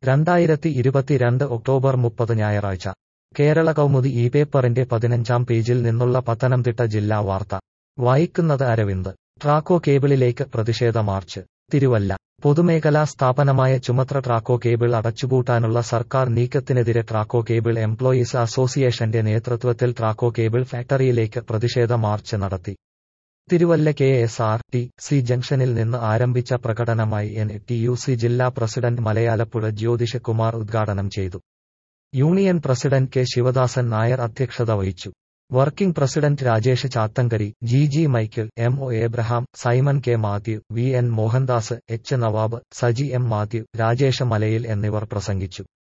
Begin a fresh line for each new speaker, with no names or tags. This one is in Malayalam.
രണ്ടായിരത്തി ഇരുപത്തിരണ്ട് ഒക്ടോബർ മുപ്പത് ഞായറാഴ്ച കേരള കൗമുദി ഈ പേപ്പറിന്റെ പതിനഞ്ചാം പേജിൽ നിന്നുള്ള പത്തനംതിട്ട ജില്ലാ വാർത്ത വായിക്കുന്നത് അരവിന്ദ് ട്രാക്കോ കേബിളിലേക്ക് പ്രതിഷേധ മാർച്ച് തിരുവല്ല പൊതുമേഖലാ സ്ഥാപനമായ ചുമത്ര ട്രാക്കോ കേബിൾ അടച്ചുപൂട്ടാനുള്ള സർക്കാർ നീക്കത്തിനെതിരെ ട്രാക്കോ കേബിൾ എംപ്ലോയീസ് അസോസിയേഷന്റെ നേതൃത്വത്തിൽ ട്രാക്കോ കേബിൾ ഫാക്ടറിയിലേക്ക് പ്രതിഷേധ മാർച്ച് നടത്തി Thiruvalla K S R T C ജംഗ്ഷനിൽ നിന്ന് ആരംഭിച്ച പ്രകടനമായി എൻ ടി യു സി ജില്ലാ പ്രസിഡന്റ് മലയാലപ്പുഴ ജ്യോതിഷ കുമാർ ഉദ്ഘാടനം ചെയ്തു union president K Sivadasan Nair അധ്യക്ഷത വഹിച്ചു working president Rajesh Chathankary G G Michael M O Abraham Simon K Mathew V N Mohandas H Nawab Saji M Mathew Rajesh Malayil എന്നിവർ പ്രസംഗിച്ചു